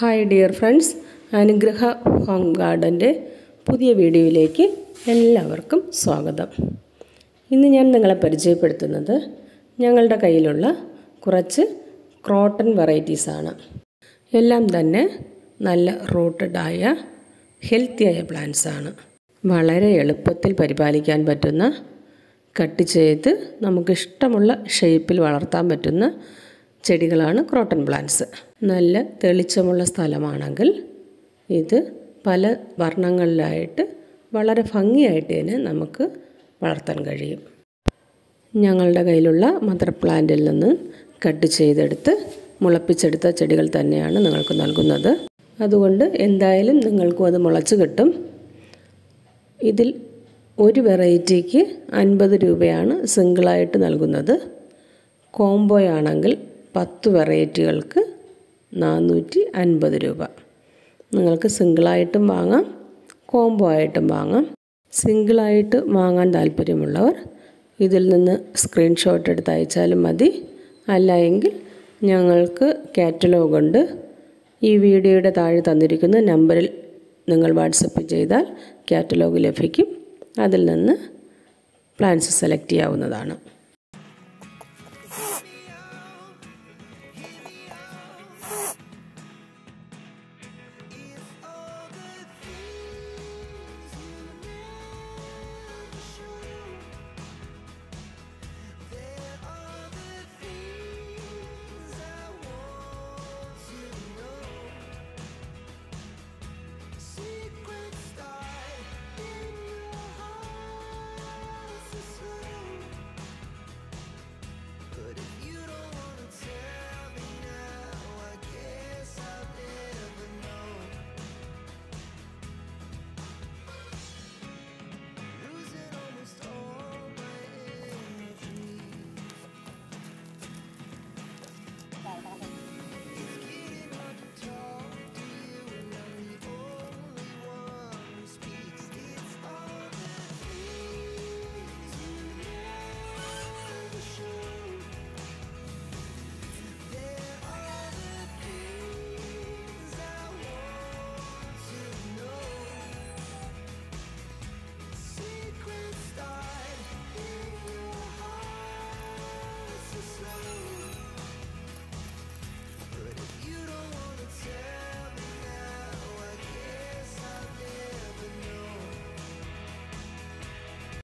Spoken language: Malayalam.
hi dear friends Anugraha home ഗാർഡൻ്റെ പുതിയ വീഡിയോയിലേക്ക് എല്ലാവർക്കും സ്വാഗതം ഇന്ന് ഞാൻ നിങ്ങളെ പരിചയപ്പെടുത്തുന്നത് ഞങ്ങളുടെ കയ്യിലുള്ള കുറച്ച് ക്രോട്ടൺ വെറൈറ്റീസാണ് എല്ലാം തന്നെ നല്ല റൂട്ടഡായ ഹെൽത്തിയായ പ്ലാന്റ്സ് ആണ് വളരെ എളുപ്പത്തിൽ പരിപാലിക്കാൻ പറ്റുന്ന കട്ട് ചെയ്ത് നമുക്കിഷ്ടമുള്ള ഷേപ്പിൽ വളർത്താൻ പറ്റുന്ന ചെടികളാണ് ക്രോട്ടൺ പ്ലാന്റ്സ് നല്ല തെളിച്ചമുള്ള സ്ഥലമാണെങ്കിൽ ഇത് പല വർണ്ണങ്ങളിലായിട്ട് വളരെ ഭംഗിയായിട്ട് തന്നെ നമുക്ക് വളർത്താൻ കഴിയും ഞങ്ങളുടെ കയ്യിലുള്ള മദർ പ്ലാന്റിൽ നിന്ന് കട്ട് ചെയ്തെടുത്ത് മുളപ്പിച്ചെടുത്ത ചെടികൾ തന്നെയാണ് നിങ്ങൾക്ക് നൽകുന്നത് അതുകൊണ്ട് എന്തായാലും നിങ്ങൾക്കും അത് മുളച്ച് കിട്ടും ഇതിൽ ഒരു വെറൈറ്റിക്ക് അൻപത് രൂപയാണ് സിംഗിളായിട്ട് നൽകുന്നത് കോംബോ ആണെങ്കിൽ പത്ത് വെറൈറ്റികൾക്ക് നാനൂറ്റി അൻപത് രൂപ നിങ്ങൾക്ക് സിംഗിളായിട്ടും വാങ്ങാം കോംബോ ആയിട്ടും വാങ്ങാം സിംഗിളായിട്ട് വാങ്ങാൻ താല്പര്യമുള്ളവർ ഇതിൽ നിന്ന് സ്ക്രീൻഷോട്ട് എടുത്ത് അയച്ചാലും മതി അല്ല എങ്കിൽ ഞങ്ങൾക്ക് കാറ്റലോഗ് ഉണ്ട് ഈ വീഡിയോയുടെ താഴെ തന്നിരിക്കുന്ന നമ്പറിൽ നിങ്ങൾ വാട്സപ്പ് ചെയ്താൽ കാറ്റലോഗ് ലഭിക്കും അതിൽ നിന്ന് പ്ലാൻസ് സെലക്ട് ചെയ്യാവുന്നതാണ്